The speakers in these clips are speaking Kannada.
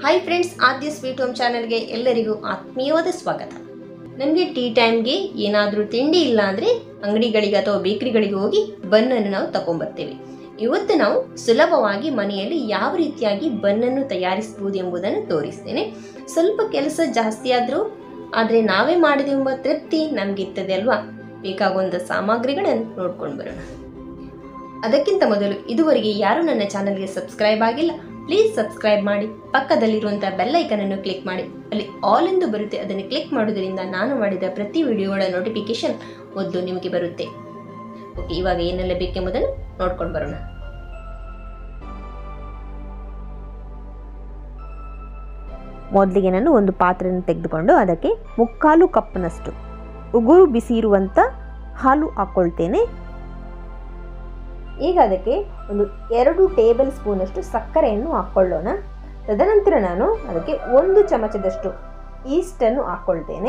hi friends Adya sweet home ಚಾನಲ್ಗೆ ಎಲ್ಲರಿಗೂ ಆತ್ಮೀಯವಾದ ಸ್ವಾಗತ ನಮಗೆ ಟೀ ಟೈಮ್ಗೆ ಏನಾದರೂ ತಿಂಡಿ ಇಲ್ಲ ಅಂದರೆ ಅಂಗಡಿಗಳಿಗೆ ಅಥವಾ ಬೇಕರಿಗಳಿಗೆ ಹೋಗಿ ಬನ್ನನ್ನು ನಾವು ತಗೊಂಬರ್ತೇವೆ ಇವತ್ತು ನಾವು ಸುಲಭವಾಗಿ ಮನೆಯಲ್ಲಿ ಯಾವ ರೀತಿಯಾಗಿ ಬನ್ನನ್ನು ತಯಾರಿಸಬಹುದು ಎಂಬುದನ್ನು ತೋರಿಸ್ತೇನೆ ಸ್ವಲ್ಪ ಕೆಲಸ ಜಾಸ್ತಿ ಆದರೂ ಆದರೆ ನಾವೇ ಮಾಡಿದೆ ಎಂಬ ತೃಪ್ತಿ ನಮಗಿರ್ತದೆ ಅಲ್ವಾ ಬೇಕಾಗುವಂಥ ಸಾಮಗ್ರಿಗಳನ್ನು ನೋಡ್ಕೊಂಡು ಬರೋಣ ಅದಕ್ಕಿಂತ ಮೊದಲು ಇದುವರೆಗೆ ಯಾರು ನನ್ನ ಚಾನಲ್ಗೆ ಸಬ್ಸ್ಕ್ರೈಬ್ ಆಗಿಲ್ಲ ಪ್ಲೀಸ್ ಸಬ್ಸ್ಕ್ರೈಬ್ ಮಾಡಿ ಪಕ್ಕದಲ್ಲಿರುವಂಥ ಬೆಲ್ ಐಕನನ್ನು ಕ್ಲಿಕ್ ಮಾಡಿ ಅಲ್ಲಿ ಆಲ್ ಎಂದು ಬರುತ್ತೆ ಅದನ್ನು ಕ್ಲಿಕ್ ಮಾಡೋದ್ರಿಂದ ನಾನು ಮಾಡಿದ ಪ್ರತಿ ವಿಡಿಯೋಗಳ ನೋಟಿಫಿಕೇಶನ್ ಮೊದಲು ನಿಮಗೆ ಬರುತ್ತೆ ಓಕೆ ಇವಾಗ ಏನೆಲ್ಲ ಬೇಕೆಂಬುದನ್ನು ನೋಡ್ಕೊಂಡು ಬರೋಣ ಮೊದಲಿಗೆ ನಾನು ಒಂದು ಪಾತ್ರೆಯನ್ನು ತೆಗೆದುಕೊಂಡು ಅದಕ್ಕೆ ಮುಕ್ಕಾಲು ಕಪ್ನಷ್ಟು ಉಗುರು ಬಿಸಿ ಇರುವಂಥ ಹಾಲು ಹಾಕ್ಕೊಳ್ತೇನೆ ಈಗ ಅದಕ್ಕೆ ಒಂದು ಎರಡು ಟೇಬಲ್ ಸ್ಪೂನಷ್ಟು ಸಕ್ಕರೆಯನ್ನು ಹಾಕ್ಕೊಳ್ಳೋಣ ತದನಂತರ ನಾನು ಅದಕ್ಕೆ ಒಂದು ಚಮಚದಷ್ಟು ಈಸ್ಟನ್ನು ಹಾಕ್ಕೊಳ್ತೇನೆ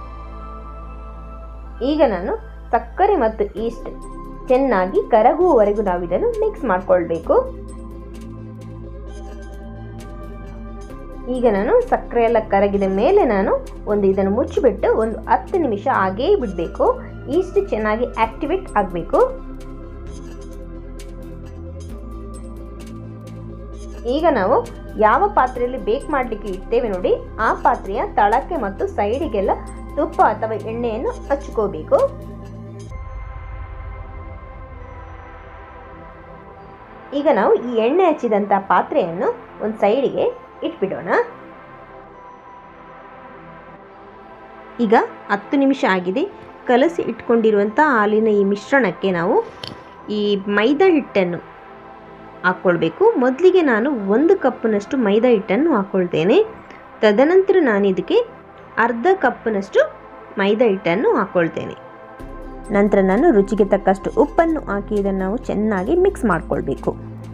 ಈಗ ನಾನು ಸಕ್ಕರೆ ಮತ್ತು ಈಸ್ಟ್ ಚೆನ್ನಾಗಿ ಕರಗುವವರೆಗೂ ನಾವು ಇದನ್ನು ಮಿಕ್ಸ್ ಮಾಡ್ಕೊಳ್ಬೇಕು ಈಗ ನಾನು ಸಕ್ಕರೆ ಎಲ್ಲ ಕರಗಿದ ಮೇಲೆ ನಾನು ಒಂದು ಇದನ್ನು ಮುಚ್ಚಿಬಿಟ್ಟು ಒಂದು ಹತ್ತು ನಿಮಿಷ ಹಾಗೇ ಬಿಡಬೇಕು ಈಸ್ಟ್ ಚೆನ್ನಾಗಿ ಆಕ್ಟಿವೇಟ್ ಆಗಬೇಕು ಈಗ ನಾವು ಯಾವ ಪಾತ್ರೆಯಲ್ಲಿ ಬೇಕ್ ಮಾಡಲಿಕ್ಕೆ ಇಡ್ತೇವೆ ನೋಡಿ ಆ ಪಾತ್ರೆಯ ತಳಕ್ಕೆ ಮತ್ತು ಸೈಡಿಗೆಲ್ಲ ತುಪ್ಪ ಅಥವಾ ಎಣ್ಣೆಯನ್ನು ಹಚ್ಕೋಬೇಕು ಈಗ ನಾವು ಈ ಎಣ್ಣೆ ಹಚ್ಚಿದಂಥ ಪಾತ್ರೆಯನ್ನು ಒಂದು ಸೈಡಿಗೆ ಇಟ್ಬಿಡೋಣ ಈಗ ಹತ್ತು ನಿಮಿಷ ಆಗಿದೆ ಕಲಸಿ ಇಟ್ಕೊಂಡಿರುವಂಥ ಹಾಲಿನ ಈ ಮಿಶ್ರಣಕ್ಕೆ ನಾವು ಈ ಮೈದಾ ಹಿಟ್ಟನ್ನು ಹಾಕ್ಕೊಳ್ಬೇಕು ಮೊದಲಿಗೆ ನಾನು ಒಂದು ಕಪ್ನಷ್ಟು ಮೈದಾ ಹಿಟ್ಟನ್ನು ಹಾಕ್ಕೊಳ್ತೇನೆ ತದನಂತರ ನಾನು ಇದಕ್ಕೆ ಅರ್ಧ ಕಪ್ನಷ್ಟು ಮೈದಾ ಹಿಟ್ಟನ್ನು ಹಾಕ್ಕೊಳ್ತೇನೆ ನಂತರ ನಾನು ರುಚಿಗೆ ತಕ್ಕಷ್ಟು ಉಪ್ಪನ್ನು ಹಾಕಿ ಇದನ್ನು ನಾವು ಚೆನ್ನಾಗಿ ಮಿಕ್ಸ್ ಮಾಡಿಕೊಳ್ಬೇಕು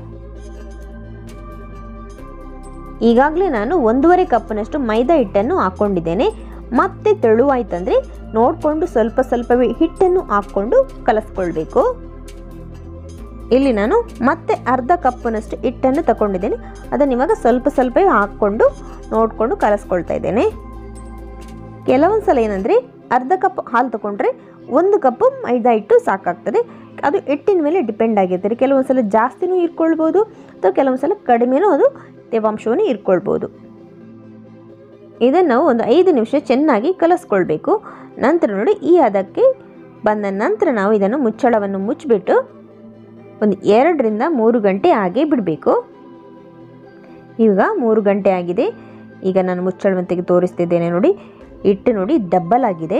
ಈಗಾಗಲೇ ನಾನು ಒಂದೂವರೆ ಕಪ್ನಷ್ಟು ಮೈದಾ ಹಿಟ್ಟನ್ನು ಹಾಕ್ಕೊಂಡಿದ್ದೇನೆ ಮತ್ತೆ ತೆಳುವಾಯ್ತಂದರೆ ನೋಡಿಕೊಂಡು ಸ್ವಲ್ಪ ಸ್ವಲ್ಪವೇ ಹಿಟ್ಟನ್ನು ಹಾಕ್ಕೊಂಡು ಕಲಸ್ಕೊಳ್ಬೇಕು ಇಲ್ಲಿ ನಾನು ಮತ್ತೆ ಅರ್ಧ ಕಪ್ನಷ್ಟು ಹಿಟ್ಟನ್ನು ತಗೊಂಡಿದ್ದೇನೆ ಅದನ್ನು ಇವಾಗ ಸ್ವಲ್ಪ ಸ್ವಲ್ಪವೇ ಹಾಕ್ಕೊಂಡು ನೋಡಿಕೊಂಡು ಕಲಸ್ಕೊಳ್ತಾ ಇದ್ದೇನೆ ಕೆಲವೊಂದು ಸಲ ಏನಂದರೆ ಅರ್ಧ ಕಪ್ ಹಾಲು ತಗೊಂಡ್ರೆ ಒಂದು ಕಪ್ಪು ಮೈದಾ ಹಿಟ್ಟು ಸಾಕಾಗ್ತದೆ ಅದು ಹಿಟ್ಟಿನ ಮೇಲೆ ಡಿಪೆಂಡ್ ಆಗಿರ್ತಾರೆ ಕೆಲವೊಂದು ಸಲ ಜಾಸ್ತಿನೂ ಇಟ್ಕೊಳ್ಬೋದು ಅಥವಾ ಕೆಲವೊಂದು ಸಲ ಕಡಿಮೆನೂ ಅದು ತೇವಾಂಶವನ್ನು ಇಟ್ಕೊಳ್ಬೋದು ಇದನ್ನು ನಾವು ಒಂದು ಐದು ನಿಮಿಷ ಚೆನ್ನಾಗಿ ಕಲಸ್ಕೊಳ್ಬೇಕು ನಂತರ ನೋಡಿ ಈ ಹದಕ್ಕೆ ಬಂದ ನಂತರ ನಾವು ಇದನ್ನು ಮುಚ್ಚಳವನ್ನು ಮುಚ್ಚಿಬಿಟ್ಟು ಒಂದು ಎರಡರಿಂದ ಮೂರು ಗಂಟೆ ಹಾಗೆ ಬಿಡಬೇಕು ಈಗ ಮೂರು ಗಂಟೆ ಆಗಿದೆ ಈಗ ನಾನು ಮುಚ್ಚಳವನ್ನು ತೆಗೆದು ತೋರಿಸ್ತಿದ್ದೇನೆ ನೋಡಿ ಹಿಟ್ಟು ನೋಡಿ ಡಬ್ಬಲ್ ಆಗಿದೆ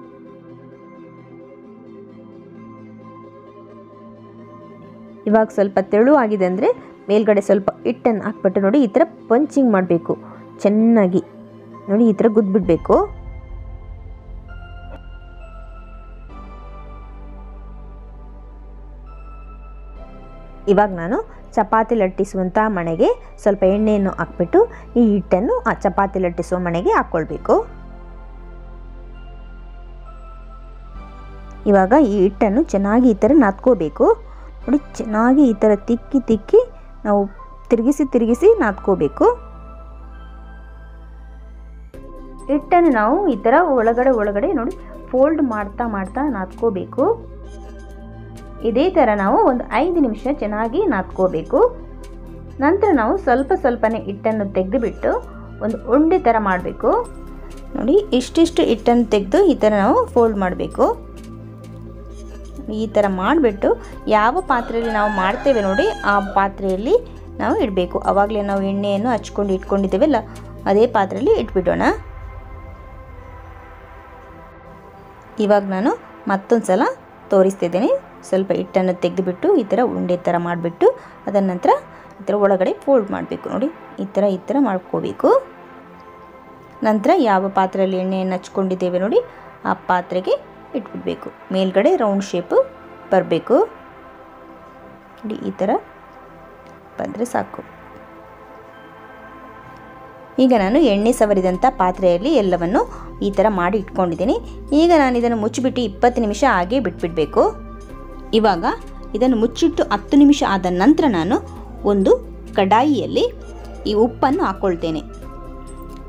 ಇವಾಗ ಸ್ವಲ್ಪ ತೆಳು ಆಗಿದೆ ಅಂದರೆ ಮೇಲ್ಗಡೆ ಸ್ವಲ್ಪ ಹಿಟ್ಟನ್ನು ಹಾಕ್ಬಿಟ್ಟು ನೋಡಿ ಈ ಥರ ಪಂಚಿಂಗ್ ಮಾಡಬೇಕು ಚೆನ್ನಾಗಿ ನೋಡಿ ಈ ಥರ ಗುದ್ಬಿಡ್ಬೇಕು ಇವಾಗ ನಾನು ಚಪಾತಿ ಲಟ್ಟಿಸುವಂಥ ಮಣೆಗೆ ಸ್ವಲ್ಪ ಎಣ್ಣೆಯನ್ನು ಹಾಕ್ಬಿಟ್ಟು ಈ ಹಿಟ್ಟನ್ನು ಆ ಚಪಾತಿ ಲಟ್ಟಿಸುವ ಮಣೆಗೆ ಹಾಕ್ಕೊಳ್ಬೇಕು ಇವಾಗ ಈ ಹಿಟ್ಟನ್ನು ಚೆನ್ನಾಗಿ ಈ ಥರ ನಾದ್ಕೋಬೇಕು ನೋಡಿ ಚೆನ್ನಾಗಿ ಈ ಥರ ತಿಕ್ಕಿ ತಿಕ್ಕಿ ನಾವು ತಿರುಗಿಸಿ ತಿರುಗಿಸಿ ನಾದ್ಕೋಬೇಕು ಹಿಟ್ಟನ್ನು ನಾವು ಈ ಥರ ಒಳಗಡೆ ಒಳಗಡೆ ನೋಡಿ ಫೋಲ್ಡ್ ಮಾಡ್ತಾ ಮಾಡ್ತಾ ನಾದ್ಕೋಬೇಕು ಇದೇ ಥರ ನಾವು ಒಂದು ಐದು ನಿಮಿಷ ಚೆನ್ನಾಗಿ ನಾದ್ಕೋಬೇಕು ನಂತರ ನಾವು ಸ್ವಲ್ಪ ಸ್ವಲ್ಪನೇ ಹಿಟ್ಟನ್ನು ತೆಗೆದುಬಿಟ್ಟು ಒಂದು ಉಂಡೆ ಥರ ಮಾಡಬೇಕು ನೋಡಿ ಇಷ್ಟಿಷ್ಟು ಹಿಟ್ಟನ್ನು ತೆಗೆದು ಈ ಥರ ನಾವು ಫೋಲ್ಡ್ ಮಾಡಬೇಕು ಈ ಥರ ಮಾಡಿಬಿಟ್ಟು ಯಾವ ಪಾತ್ರೆಯಲ್ಲಿ ನಾವು ಮಾಡ್ತೇವೆ ನೋಡಿ ಆ ಪಾತ್ರೆಯಲ್ಲಿ ನಾವು ಇಡಬೇಕು ಆವಾಗಲೇ ನಾವು ಎಣ್ಣೆಯನ್ನು ಹಚ್ಕೊಂಡು ಇಟ್ಕೊಂಡಿದ್ದೇವಲ್ಲ ಅದೇ ಪಾತ್ರೆಯಲ್ಲಿ ಇಟ್ಬಿಡೋಣ ಇವಾಗ ನಾನು ಮತ್ತೊಂದು ಸಲ ತೋರಿಸ್ತಿದ್ದೇನೆ ಸ್ವಲ್ಪ ಹಿಟ್ಟನ್ನು ತೆಗೆದುಬಿಟ್ಟು ಈ ಥರ ಉಂಡೆ ಥರ ಮಾಡಿಬಿಟ್ಟು ಅದರ ನಂತರ ಈ ಥರ ಒಳಗಡೆ ಫೋಲ್ಡ್ ಮಾಡಬೇಕು ನೋಡಿ ಈ ಥರ ಈ ಥರ ಮಾಡ್ಕೋಬೇಕು ನಂತರ ಯಾವ ಪಾತ್ರೆಯಲ್ಲಿ ಎಣ್ಣೆಯನ್ನು ಹಚ್ಕೊಂಡಿದ್ದೇವೆ ನೋಡಿ ಆ ಪಾತ್ರೆಗೆ ಇಟ್ಬಿಡಬೇಕು ಮೇಲ್ಗಡೆ ರೌಂಡ್ ಶೇಪು ಬರಬೇಕು ನೋಡಿ ಈ ಥರ ಬಂದರೆ ಸಾಕು ಈಗ ನಾನು ಎಣ್ಣೆ ಸವರಿದಂಥ ಪಾತ್ರೆಯಲ್ಲಿ ಎಲ್ಲವನ್ನು ಈ ಥರ ಮಾಡಿ ಇಟ್ಕೊಂಡಿದ್ದೀನಿ ಈಗ ನಾನು ಇದನ್ನು ಮುಚ್ಚಿಬಿಟ್ಟು ಇಪ್ಪತ್ತು ನಿಮಿಷ ಹಾಗೆ ಬಿಟ್ಬಿಡಬೇಕು ಇವಾಗ ಇದನ್ನು ಮುಚ್ಚಿಟ್ಟು ಹತ್ತು ನಿಮಿಷ ಆದ ನಂತರ ನಾನು ಒಂದು ಕಡಾಯಿಯಲ್ಲಿ ಈ ಉಪ್ಪನ್ನು ಹಾಕ್ಕೊಳ್ತೇನೆ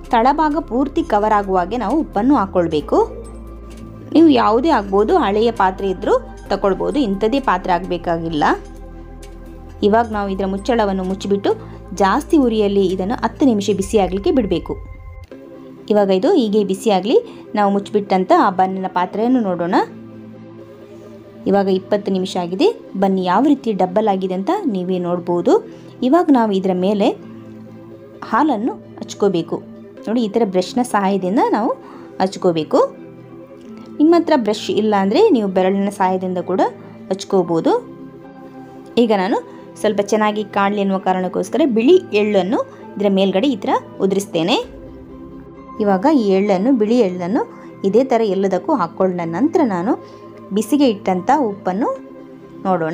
ತಳಭಾಗ ಪೂರ್ತಿ ಕವರ್ ಆಗುವ ಹಾಗೆ ನಾವು ಉಪ್ಪನ್ನು ಹಾಕ್ಕೊಳ್ಬೇಕು ನೀವು ಯಾವುದೇ ಆಗ್ಬೋದು ಹಳೆಯ ಪಾತ್ರೆ ಇದ್ದರೂ ತಗೊಳ್ಬೋದು ಇಂಥದ್ದೇ ಪಾತ್ರೆ ಆಗಬೇಕಾಗಿಲ್ಲ ಇವಾಗ ನಾವು ಇದರ ಮುಚ್ಚಳವನ್ನು ಮುಚ್ಚಿಬಿಟ್ಟು ಜಾಸ್ತಿ ಉರಿಯಲ್ಲಿ ಇದನ್ನು ಹತ್ತು ನಿಮಿಷ ಬಿಸಿ ಆಗಲಿಕ್ಕೆ ಬಿಡಬೇಕು ಇವಾಗ ಇದು ಹೀಗೆ ಬಿಸಿ ಆಗಲಿ ನಾವು ಮುಚ್ಚಿಬಿಟ್ಟಂತ ಆ ಬನ್ನಿನ ಪಾತ್ರೆಯನ್ನು ನೋಡೋಣ ಇವಾಗ ಇಪ್ಪತ್ತು ನಿಮಿಷ ಆಗಿದೆ ಬನ್ನಿ ಯಾವ ರೀತಿ ಡಬ್ಬಲ್ ಆಗಿದೆ ಅಂತ ನೀವೇ ನೋಡ್ಬೋದು ಇವಾಗ ನಾವು ಇದರ ಮೇಲೆ ಹಾಲನ್ನು ಹಚ್ಕೋಬೇಕು ನೋಡಿ ಈ ಥರ ಬ್ರಷ್ನ ಸಹಾಯದಿಂದ ನಾವು ಹಚ್ಕೋಬೇಕು ನಿಮ್ಮ ಹತ್ರ ಬ್ರಷ್ ಇಲ್ಲ ಅಂದರೆ ನೀವು ಬೆರಳಿನ ಸಹಾಯದಿಂದ ಕೂಡ ಹಚ್ಕೋಬೋದು ಈಗ ನಾನು ಸ್ವಲ್ಪ ಚೆನ್ನಾಗಿ ಕಾಣಲಿ ಎನ್ನುವ ಕಾರಣಕ್ಕೋಸ್ಕರ ಬಿಳಿ ಎಳ್ಳನ್ನು ಇದರ ಮೇಲ್ಗಡೆ ಈ ಥರ ಉದುರಿಸ್ತೇನೆ ಇವಾಗ ಈ ಎಳ್ಳನ್ನು ಬಿಳಿ ಎಳ್ಳನ್ನು ಇದೇ ಥರ ಎಲ್ಲದಕ್ಕೂ ಹಾಕ್ಕೊಂಡ ನಂತರ ನಾನು ಬಿಸಿಗೆ ಇಟ್ಟಂಥ ಉಪ್ಪನ್ನು ನೋಡೋಣ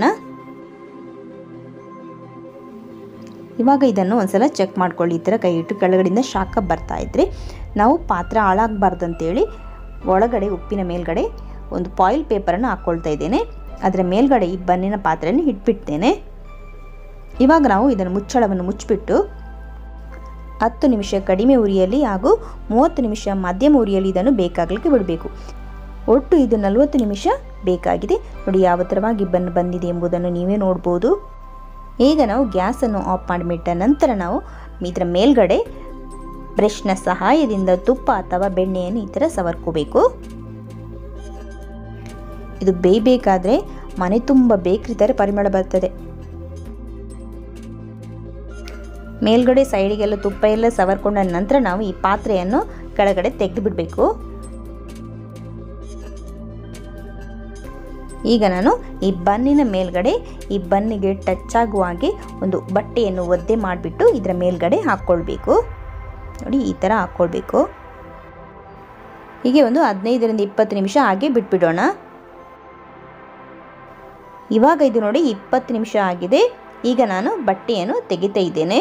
ಇವಾಗ ಇದನ್ನು ಒಂದ್ಸಲ ಚೆಕ್ ಮಾಡ್ಕೊಳ್ಳಿ ಈ ಥರ ಕೈ ಇಟ್ಟು ಕೆಳಗಡೆಯಿಂದ ಶಾಖ ಬರ್ತಾ ಇದ್ದರೆ ನಾವು ಪಾತ್ರ ಹಾಳಾಗಬಾರ್ದು ಅಂತೇಳಿ ಒಳಗಡೆ ಉಪ್ಪಿನ ಮೇಲ್ಗಡೆ ಒಂದು ಪಾಯಿಲ್ ಪೇಪರನ್ನು ಹಾಕ್ಕೊಳ್ತಾ ಇದ್ದೇನೆ ಅದರ ಮೇಲ್ಗಡೆ ಈ ಬನ್ನಿನ ಪಾತ್ರೆಯನ್ನು ಇಟ್ಬಿಡ್ತೇನೆ ಇವಾಗ ನಾವು ಇದನ್ನು ಮುಚ್ಚಳವನ್ನು ಮುಚ್ಚಿಬಿಟ್ಟು ಹತ್ತು ನಿಮಿಷ ಕಡಿಮೆ ಉರಿಯಲ್ಲಿ ಹಾಗೂ ಮೂವತ್ತು ನಿಮಿಷ ಮಧ್ಯಮ ಉರಿಯಲ್ಲಿ ಇದನ್ನು ಬೇಕಾಗಲಿಕ್ಕೆ ಬಿಡಬೇಕು ಒಟ್ಟು ಇದು ನಲವತ್ತು ನಿಮಿಷ ಬೇಕಾಗಿದೆ ನೋಡಿ ಯಾವ ಥರವಾಗಿ ಬನ್ ಬಂದಿದೆ ಎಂಬುದನ್ನು ನೀವೇ ನೋಡ್ಬೋದು ಈಗ ನಾವು ಗ್ಯಾಸನ್ನು ಆಫ್ ಮಾಡಿಬಿಟ್ಟ ನಂತರ ನಾವು ಇದರ ಮೇಲ್ಗಡೆ ಬ್ರಷ್ನ ಸಹಾಯದಿಂದ ತುಪ್ಪ ಅಥವಾ ಬೆಣ್ಣೆಯನ್ನು ಈ ಥರ ಸವರ್ಕೋಬೇಕು ಇದು ಬೇಯಬೇಕಾದ್ರೆ ಮನೆ ತುಂಬ ಬೇಕ್ರಿ ಥರ ಪರಿಮಳ ಬರ್ತದೆ ಮೇಲ್ಗಡೆ ಸೈಡಿಗೆಲ್ಲ ತುಪ್ಪ ಎಲ್ಲ ಸವರ್ಕೊಂಡ ನಂತರ ನಾವು ಈ ಪಾತ್ರೆಯನ್ನು ಕೆಳಗಡೆ ತೆಗೆದು ಬಿಡಬೇಕು ಈಗ ನಾನು ಈ ಬನ್ನಿನ ಮೇಲ್ಗಡೆ ಈ ಬನ್ನಿಗೆ ಟಚ್ ಆಗುವ ಹಾಗೆ ಒಂದು ಬಟ್ಟೆಯನ್ನು ಒದ್ದೆ ಮಾಡಿಬಿಟ್ಟು ಇದರ ಮೇಲ್ಗಡೆ ಹಾಕ್ಕೊಳ್ಬೇಕು ನೋಡಿ ಈ ಥರ ಹಾಕ್ಕೊಳ್ಬೇಕು ಹೀಗೆ ಒಂದು ಹದಿನೈದರಿಂದ ಇಪ್ಪತ್ತು ನಿಮಿಷ ಹಾಗೆ ಬಿಟ್ಬಿಡೋಣ ಇವಾಗ ಇದು ನೋಡಿ ಇಪ್ಪತ್ತು ನಿಮಿಷ ಆಗಿದೆ ಈಗ ನಾನು ಬಟ್ಟೆಯನ್ನು ತೆಗಿತಾ ಇದ್ದೇನೆ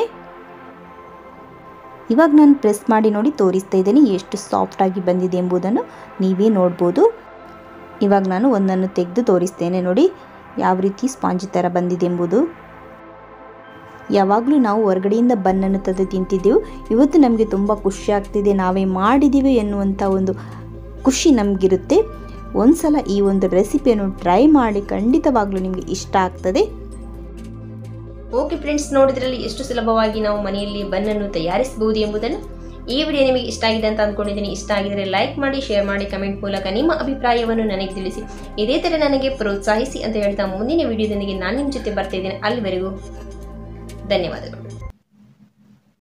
ಇವಾಗ ನಾನು ಪ್ರೆಸ್ ಮಾಡಿ ನೋಡಿ ತೋರಿಸ್ತಾ ಇದ್ದೇನೆ ಎಷ್ಟು ಸಾಫ್ಟಾಗಿ ಬಂದಿದೆ ಎಂಬುದನ್ನು ನೀವೇ ನೋಡ್ಬೋದು ಇವಾಗ ನಾನು ಒಂದನ್ನು ತೆಗೆದು ತೋರಿಸ್ತೇನೆ ನೋಡಿ ಯಾವ ರೀತಿ ಸ್ಪಾಂಜಿ ಥರ ಬಂದಿದೆ ಎಂಬುದು ಯಾವಾಗಲೂ ನಾವು ಹೊರಗಡೆಯಿಂದ ಬನ್ನನ್ನು ತಂದು ತಿಂತಿದ್ದೆವು ಇವತ್ತು ನಮಗೆ ತುಂಬ ಖುಷಿ ಆಗ್ತಿದೆ ನಾವೇ ಮಾಡಿದ್ದೀವಿ ಎನ್ನುವಂಥ ಒಂದು ಖುಷಿ ನಮಗಿರುತ್ತೆ ಒಂದ್ಸಲ ಈ ಒಂದು ರೆಸಿಪಿಯನ್ನು ಟ್ರೈ ಮಾಡಿ ಖಂಡಿತವಾಗ್ಲೂ ನಿಮಗೆ ಇಷ್ಟ ಆಗ್ತದೆ ಓಕೆ ಫ್ರೆಂಡ್ಸ್ ನೋಡಿದ್ರಲ್ಲಿ ಎಷ್ಟು ಸುಲಭವಾಗಿ ನಾವು ಮನೆಯಲ್ಲಿ ಬನ್ನನ್ನು ತಯಾರಿಸಬಹುದು ಎಂಬುದನ್ನು ಈ ವಿಡಿಯೋ ನಿಮಗೆ ಇಷ್ಟ ಆಗಿದೆ ಅಂತ ಅಂದ್ಕೊಂಡಿದ್ದೀನಿ ಇಷ್ಟ ಆಗಿದರೆ ಲೈಕ್ ಮಾಡಿ ಶೇರ್ ಮಾಡಿ ಕಮೆಂಟ್ ಮೂಲಕ ನಿಮ್ಮ ಅಭಿಪ್ರಾಯವನ್ನು ನನಗೆ ತಿಳಿಸಿ ಇದೇ ಥರ ನನಗೆ ಪ್ರೋತ್ಸಾಹಿಸಿ ಅಂತ ಹೇಳ್ತಾ ಮುಂದಿನ ವಿಡಿಯೋದೊಂದಿಗೆ ನಾನು ನಿಮ್ಮ ಜೊತೆ ಬರ್ತಾ ಇದ್ದೇನೆ ಅಲ್ಲಿವರೆಗೂ ಧನ್ಯವಾದಗಳು